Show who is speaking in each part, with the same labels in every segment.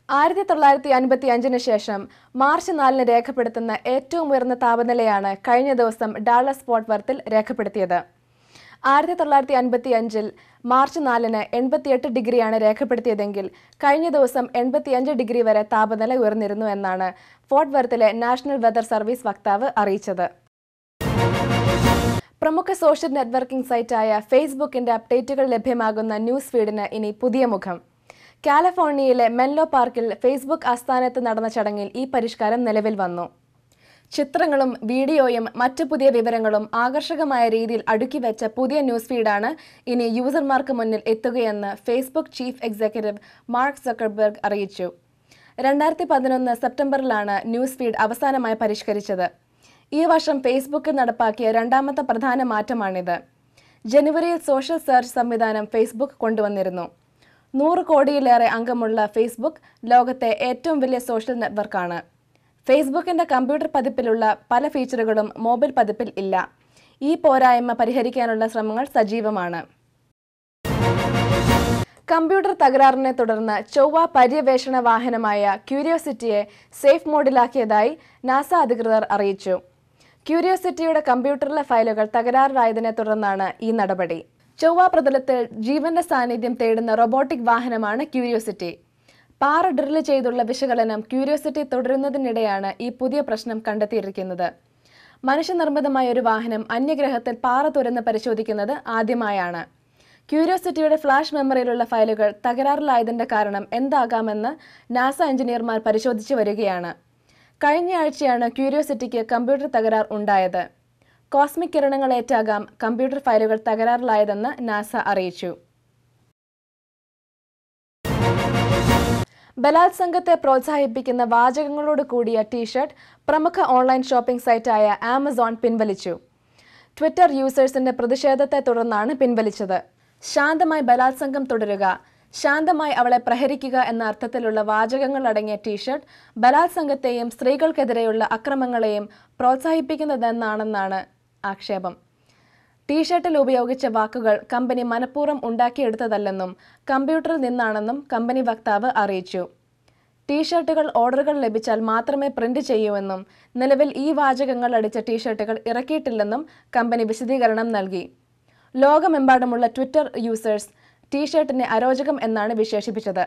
Speaker 1: ആയിരത്തി തൊള്ളായിരത്തി അൻപത്തി അഞ്ചിന് ശേഷം മാർച്ച് നാലിന് രേഖപ്പെടുത്തുന്ന ഏറ്റവും ഉയർന്ന താപനിലയാണ് കഴിഞ്ഞ ദിവസം ഡാളസ് ഫോർട്ട് വർത്തിൽ രേഖപ്പെടുത്തിയത് ആയിരത്തി തൊള്ളായിരത്തി അൻപത്തി അഞ്ചിൽ മാർച്ച് നാലിന് എൺപത്തിയെട്ട് ഡിഗ്രിയാണ് രേഖപ്പെടുത്തിയതെങ്കിൽ കഴിഞ്ഞ ദിവസം എൺപത്തിയഞ്ച് ഡിഗ്രി വരെ താപനില ഉയർന്നിരുന്നു എന്നാണ് ഫോർട്ട് വർത്തിലെ നാഷണൽ വെതർ സർവീസ് വക്താവ് അറിയിച്ചത് പ്രമുഖ സോഷ്യൽ നെറ്റ്വർക്കിംഗ് സൈറ്റായ ഫേസ്ബുക്കിന്റെ അപ്ഡേറ്റുകൾ ലഭ്യമാകുന്ന ന്യൂസ് ഫീഡിന് ഇനി പുതിയ മുഖം കാലിഫോർണിയയിലെ മെൻലോ പാർക്കിൽ ഫേസ്ബുക്ക് ആസ്ഥാനത്ത് നടന്ന ചടങ്ങിൽ ഈ പരിഷ്കാരം നിലവിൽ വന്നു ചിത്രങ്ങളും വീഡിയോയും മറ്റു പുതിയ വിവരങ്ങളും ആകർഷകമായ രീതിയിൽ അടുക്കി വെച്ച പുതിയ ന്യൂസ് ഫീഡാണ് ഇനി യൂസർമാർക്ക് മുന്നിൽ എത്തുകയെന്ന് Facebook chief executive Mark Zuckerberg അറിയിച്ചു രണ്ടായിരത്തി പതിനൊന്ന് സെപ്റ്റംബറിലാണ് ന്യൂസ് ഫീഡ് അവസാനമായി പരിഷ്കരിച്ചത് ഈ വർഷം ഫേസ്ബുക്ക് നടപ്പാക്കിയ രണ്ടാമത്തെ പ്രധാന മാറ്റമാണിത് ജനുവരിയിൽ സോഷ്യൽ സെർച്ച് സംവിധാനം ഫേസ്ബുക്ക് കൊണ്ടുവന്നിരുന്നു നൂറ് കോടിയിലേറെ അംഗമുള്ള ഫേസ്ബുക്ക് ലോകത്തെ ഏറ്റവും വലിയ സോഷ്യൽ നെറ്റ്വർക്കാണ് ഫേസ്ബുക്കിന്റെ കമ്പ്യൂട്ടർ പതിപ്പിലുള്ള പല ഫീച്ചറുകളും മൊബൈൽ പതിപ്പിൽ ഇല്ല ഈ പോരായ്മ പരിഹരിക്കാനുള്ള ശ്രമങ്ങൾ സജീവമാണ് കമ്പ്യൂട്ടർ തകരാറിനെ തുടർന്ന് ചൊവ്വ പര്യവേഷണ വാഹനമായ ക്യൂരിയോസിറ്റിയെ സേഫ് മോഡിലാക്കിയതായി നാസ അധികൃതർ അറിയിച്ചു ക്യൂരിയോസിറ്റിയുടെ കമ്പ്യൂട്ടറിലെ ഫയലുകൾ തകരാറിലായതിനെ തുടർന്നാണ് ഈ നടപടി ചൊവ്വ പ്രതലത്തിൽ ജീവന്റെ സാന്നിധ്യം തേടുന്ന റോബോട്ടിക് വാഹനമാണ് ക്യൂരിയോസിറ്റി പാറ ഡ്രില്ല് ചെയ്തുള്ള വിശകലനം ക്യൂരിയോസിറ്റി തുടരുന്നതിനിടെയാണ് ഈ പുതിയ പ്രശ്നം കണ്ടെത്തിയിരിക്കുന്നത് മനുഷ്യനിർമ്മിതമായ ഒരു വാഹനം അന്യഗ്രഹത്തിൽ പാറ തുരന്ന് പരിശോധിക്കുന്നത് ആദ്യമായാണ് ക്യൂരിയോസിറ്റിയുടെ ഫ്ലാഷ് മെമ്മറിയിലുള്ള ഫയലുകൾ തകരാറിലായതിന്റെ കാരണം എന്താകാമെന്ന് നാസ എഞ്ചിനീയർമാർ പരിശോധിച്ചു വരികയാണ് കഴിഞ്ഞയാഴ്ചയാണ് ക്യൂരിയോസിറ്റിക്ക് കമ്പ്യൂട്ടർ തകരാർ ഉണ്ടായത് കോസ്മിക് കിരണങ്ങളേറ്റാകാം കമ്പ്യൂട്ടർ ഫയലുകൾ തകരാറിലായതെന്ന് നാസ അറിയിച്ചു ബലാത്സംഗത്തെ പ്രോത്സാഹിപ്പിക്കുന്ന വാചകങ്ങളോട് കൂടിയ ടീഷർട്ട് പ്രമുഖ ഓൺലൈൻ ഷോപ്പിംഗ് സൈറ്റായ ആമസോൺ പിൻവലിച്ചു ട്വിറ്റർ യൂസേഴ്സിന്റെ പ്രതിഷേധത്തെ തുടർന്നാണ് പിൻവലിച്ചത് ശാന്തമായി ബലാത്സംഗം തുടരുക ശാന്തമായി അവളെ പ്രഹരിക്കുക എന്ന അർത്ഥത്തിലുള്ള വാചകങ്ങൾ അടങ്ങിയ ടീഷർട്ട് ബലാത്സംഗത്തെയും സ്ത്രീകൾക്കെതിരെയുള്ള അക്രമങ്ങളെയും പ്രോത്സാഹിപ്പിക്കുന്നതെന്നാണെന്നാണ് ആക്ഷേപം ടീഷർട്ടിൽ ഉപയോഗിച്ച വാക്കുകൾ കമ്പനി മനഃപൂർവ്വം ഉണ്ടാക്കിയെടുത്തതല്ലെന്നും കമ്പ്യൂട്ടറിൽ നിന്നാണെന്നും കമ്പനി വക്താവ് അറിയിച്ചു ടീഷർട്ടുകൾ ഓർഡറുകൾ ലഭിച്ചാൽ മാത്രമേ പ്രിന്റ് ചെയ്യൂവെന്നും നിലവിൽ ഈ വാചകങ്ങൾ അടിച്ച ടീഷർട്ടുകൾ ഇറക്കിയിട്ടില്ലെന്നും കമ്പനി വിശദീകരണം നൽകി ലോകമെമ്പാടുമുള്ള ട്വിറ്റർ യൂസേഴ്സ് ടീഷർട്ടിനെ അരോചകം എന്നാണ് വിശേഷിപ്പിച്ചത്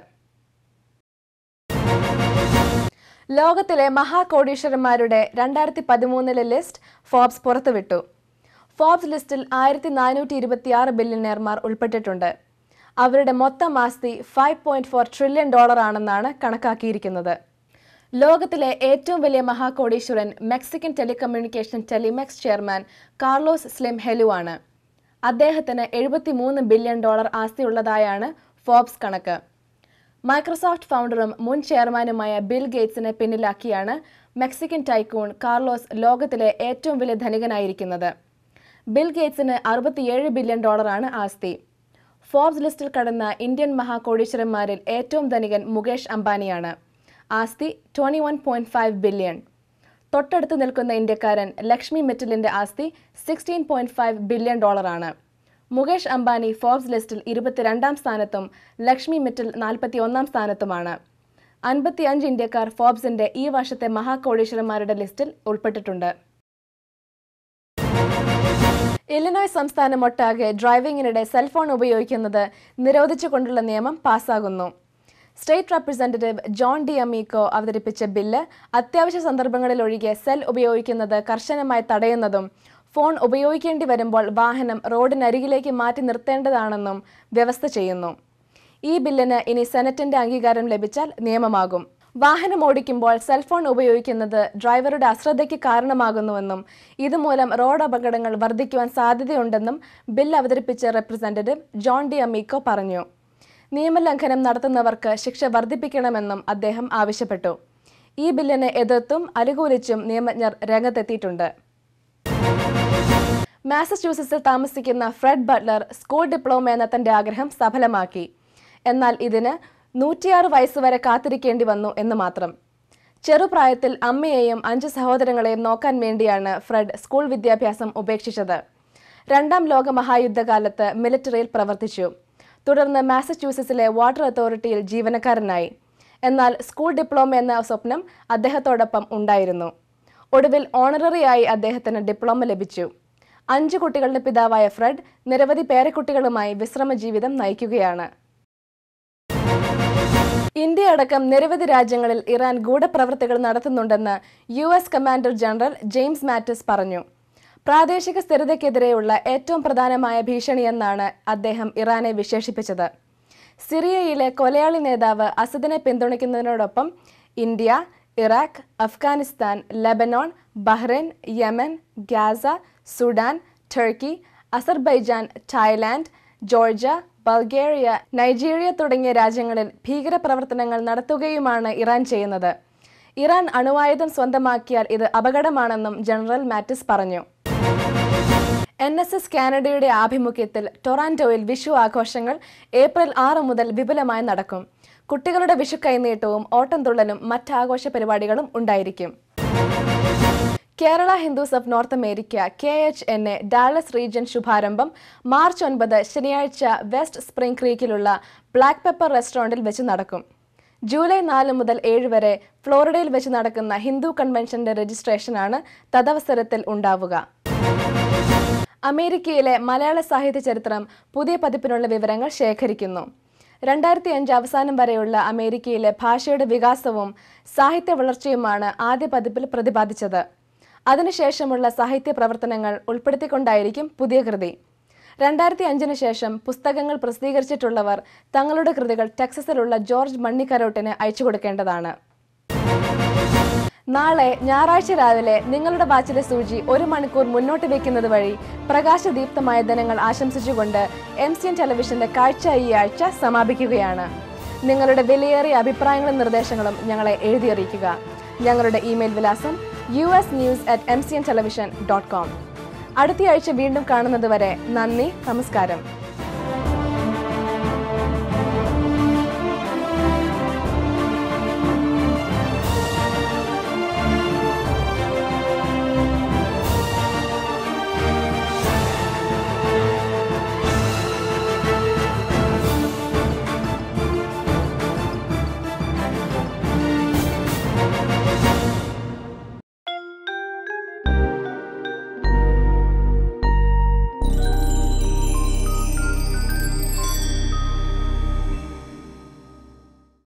Speaker 1: ലോകത്തിലെ മഹാകോടീശ്വരന്മാരുടെ രണ്ടായിരത്തി പതിമൂന്നിലെ ലിസ്റ്റ് ഫോബ്സ് പുറത്തുവിട്ടു ഫോബ്സ് ലിസ്റ്റിൽ ആയിരത്തി നാനൂറ്റി ഇരുപത്തിയാറ് ബില്യണയർമാർ ഉൾപ്പെട്ടിട്ടുണ്ട് അവരുടെ മൊത്തം ആസ്തി five point four trillion dollar ആണെന്നാണ് കണക്കാക്കിയിരിക്കുന്നത് ലോകത്തിലെ ഏറ്റവും വലിയ മഹാകോടീശ്വരൻ Mexican telecommunication Telmex chairman Carlos Slim Helu ആണ് അദ്ദേഹത്തിന് എഴുപത്തിമൂന്ന് ബില്യൺ ഡോളർ ആസ്തിയുള്ളതായാണ് ഫോബ്സ് കണക്ക് മൈക്രോസോഫ്റ്റ് ഫൗണ്ടറും മുൻ ചെയർമാനുമായ ബിൽ ഗേറ്റ്സിനെ പിന്നിലാക്കിയാണ് മെക്സിക്കൻ ടൈക്കൂൺ കാർലോസ് ലോകത്തിലെ ഏറ്റവും വലിയ ധനികനായിരിക്കുന്നത് ബിൽ ഗേറ്റ്സിന് അറുപത്തിയേഴ് ബില്യൺ ഡോളറാണ് ആസ്തി ഫോബ്സ് ലിസ്റ്റിൽ കടന്ന ഇന്ത്യൻ മഹാകോടീശ്വരന്മാരിൽ ഏറ്റവും ധനികൻ മുകേഷ് അംബാനിയാണ് ആസ്തി twenty one point five billion തൊട്ടടുത്ത് നിൽക്കുന്ന ഇന്ത്യക്കാരൻ ലക്ഷ്മി മിറ്റലിന്റെ ആസ്തി സിക്സ്റ്റീൻ പോയിന്റ് ഫൈവ് ബില്യൺ ഡോളറാണ് മുകേഷ് അംബാനി ഫോബ്സ് ലിസ്റ്റിൽ ഇരുപത്തിരണ്ടാം സ്ഥാനത്തും ലക്ഷ്മി മിറ്റൽ നാൽപ്പത്തി ഒന്നാം സ്ഥാനത്തുമാണ് അൻപത്തിയഞ്ച് ഇന്ത്യക്കാർ ഫോബ്സിന്റെ ഈ വർഷത്തെ മഹാകോടീശ്വരന്മാരുടെ ലിസ്റ്റിൽ ഉൾപ്പെട്ടിട്ടുണ്ട് ഇലിനോയ് സംസ്ഥാനമൊട്ടാകെ ഡ്രൈവിംഗിനിടെ സെൽഫോൺ ഉപയോഗിക്കുന്നത് നിരോധിച്ചുകൊണ്ടുള്ള നിയമം പാസ്സാകുന്നു state representative John D'Amico അവതരിപ്പിച്ച ബില്ല് അത്യാവശ്യ സന്ദർഭങ്ങളിൽ ഒഴികെ സെൽ ഉപയോഗിക്കുന്നത് കർശനമായി തടയുന്നതും ഫോൺ ഉപയോഗിക്കേണ്ടി വരുമ്പോൾ വാഹനം റോഡിനരികിലേക്ക് മാറ്റി നിർത്തേണ്ടതാണെന്നും വ്യവസ്ഥ ചെയ്യുന്നു ഈ ബില്ലിന് ഇനി സെനറ്റിന്റെ അംഗീകാരം ലഭിച്ചാൽ നിയമമാകും വാഹനം ഓടിക്കുമ്പോൾ സെൽഫോൺ ഉപയോഗിക്കുന്നത് ഡ്രൈവറുടെ അശ്രദ്ധയ്ക്ക് കാരണമാകുന്നുവെന്നും ഇതുമൂലം റോഡ് അപകടങ്ങൾ വർദ്ധിക്കുവാൻ സാധ്യതയുണ്ടെന്നും ബിൽ അവതരിപ്പിച്ച റെപ്രസെന്റേറ്റീവ് ജോൺ ഡി അമീക്കോ പറഞ്ഞു നിയമലംഘനം നടത്തുന്നവർക്ക് ശിക്ഷ വർദ്ധിപ്പിക്കണമെന്നും അദ്ദേഹം ആവശ്യപ്പെട്ടു ഈ ബില്ലിനെ എതിർത്തും അനുകൂലിച്ചും നിയമജ്ഞർ രംഗത്തെത്തിയിട്ടുണ്ട് മാസച്യൂസറ്റ്സിൽ താമസിക്കുന്ന ഫ്രെഡ് ബട്ട്ലർ സ്കൂൾ ഡിപ്ലോമ എന്ന തന്റെ ആഗ്രഹം സഫലമാക്കി എന്നാൽ ഇതിന് നൂറ്റിയാറ് വയസ്സുവരെ കാത്തിരിക്കേണ്ടി വന്നു എന്ന് മാത്രം ചെറുപ്രായത്തിൽ അമ്മയെയും അഞ്ച് സഹോദരങ്ങളെയും നോക്കാൻ വേണ്ടിയാണ് ഫ്രെഡ് സ്കൂൾ വിദ്യാഭ്യാസം ഉപേക്ഷിച്ചത് രണ്ടാം ലോക മഹായുദ്ധകാലത്ത് മിലിറ്ററിയിൽ പ്രവർത്തിച്ചു തുടർന്ന് മാസച്യൂസറ്റ്സിലെ വാട്ടർ അതോറിറ്റിയിൽ ജീവനക്കാരനായി എന്നാൽ സ്കൂൾ ഡിപ്ലോമ എന്ന സ്വപ്നം അദ്ദേഹത്തോടൊപ്പം ഉണ്ടായിരുന്നു ഒടുവിൽ ഓണററി ആയി അദ്ദേഹത്തിന് ഡിപ്ലോമ ലഭിച്ചു അഞ്ചു കുട്ടികളുടെ പിതാവായ ഫ്രെഡ് നിരവധി പേരക്കുട്ടികളുമായി വിശ്രമ ജീവിതം നയിക്കുകയാണ് ഇന്ത്യ അടക്കം നിരവധി രാജ്യങ്ങളിൽ ഇറാൻ ഗൂഢപ്രവൃത്തികൾ നടത്തുന്നുണ്ടെന്ന് US commander general James Mattis പറഞ്ഞു പ്രാദേശിക സ്ഥിരതയ്ക്കെതിരെയുള്ള ഏറ്റവും പ്രധാനമായ ഭീഷണിയെന്നാണ് അദ്ദേഹം ഇറാനെ വിശേഷിപ്പിച്ചത് സിറിയയിലെ കൊലയാളി നേതാവ് അസദിനെ പിന്തുണയ്ക്കുന്നതിനോടൊപ്പം India Iraq Afghanistan Lebanon Bahrain Yemen Gaza Sudan Turkey Azerbaijan Thailand Georgia Bulgaria Nigeria തുടങ്ങിയ രാജ്യങ്ങളിൽ ഭീകരപ്രവർത്തനങ്ങൾ നടത്തുകയുമാണ് ഇറാൻ ചെയ്യുന്നത് ഇറാൻ അണുവായുധം സ്വന്തമാക്കിയാൽ ഇത് അപകടമാണെന്നും ജനറൽ മാറ്റിസ് പറഞ്ഞു എൻ എസ് എസ് കാനഡയുടെ ആഭിമുഖ്യത്തിൽ ടൊറാന്റോയിൽ വിഷു ആഘോഷങ്ങൾ ഏപ്രിൽ ആറ് മുതൽ വിപുലമായി നടക്കും കുട്ടികളുടെ വിഷു കൈനീട്ടവും ഓട്ടംതുള്ളലും മറ്റ് ആഘോഷ പരിപാടികളും ഉണ്ടായിരിക്കും Kerala Hindus of North America K H N A Dallas region ശുഭാരംഭം മാർച്ച് ഒൻപത് ശനിയാഴ്ച വെസ്റ്റ് സ്പ്രിംഗ് ക്രീക്കിലുള്ള ബ്ലാക്ക് പെപ്പർ റെസ്റ്റോറൻറ്റിൽ വെച്ച് നടക്കും ജൂലൈ നാല് മുതൽ ഏഴ് വരെ ഫ്ലോറിഡയിൽ വെച്ച് നടക്കുന്ന ഹിന്ദു കൺവെൻഷന്റെ രജിസ്ട്രേഷനാണ് തദവസരത്തിൽ ഉണ്ടാവുക അമേരിക്കയിലെ മലയാള സാഹിത്യ ചരിത്രം പുതിയ പതിപ്പിനുള്ള വിവരങ്ങൾ ശേഖരിക്കുന്നു രണ്ടായിരത്തി അഞ്ച് അവസാനം വരെയുള്ള അമേരിക്കയിലെ ഭാഷയുടെ വികാസവും സാഹിത്യ വളർച്ചയുമാണ് ആദ്യ പതിപ്പിൽ പ്രതിപാദിച്ചത് അതിനുശേഷമുള്ള സാഹിത്യ പ്രവർത്തനങ്ങൾ ഉൾപ്പെടുത്തിക്കൊണ്ടായിരിക്കും പുതിയ കൃതി രണ്ടായിരത്തി അഞ്ചിന് ശേഷം പുസ്തകങ്ങൾ പ്രസിദ്ധീകരിച്ചിട്ടുള്ളവർ തങ്ങളുടെ കൃതികൾ ടെക്സസിലുള്ള ജോർജ് മണ്ണിക്കരോട്ടിന് അയച്ചു കൊടുക്കേണ്ടതാണ് നാളെ ഞായറാഴ്ച രാവിലെ നിങ്ങളുടെ വാച്ചിലെ സൂചി ഒരു മണിക്കൂർ മുന്നോട്ട് വെക്കുന്നത് വഴി പ്രകാശദീപ്തമായ ദിനങ്ങൾ ആശംസിച്ചുകൊണ്ട് എം സി എൻ ടെലിവിഷന്റെ കാഴ്ച ഈ ആഴ്ച സമാപിക്കുകയാണ് നിങ്ങളുടെ വിലയേറിയ അഭിപ്രായങ്ങളും നിർദ്ദേശങ്ങളും ഞങ്ങളെ എഴുതി അറിയിക്കുക ഞങ്ങളുടെ ഇമെയിൽ വിലാസം U S news at M C N television dot com അടുത്തയാഴ്ച വീണ്ടും കാണുന്നത് വരെ നന്ദി നമസ്കാരം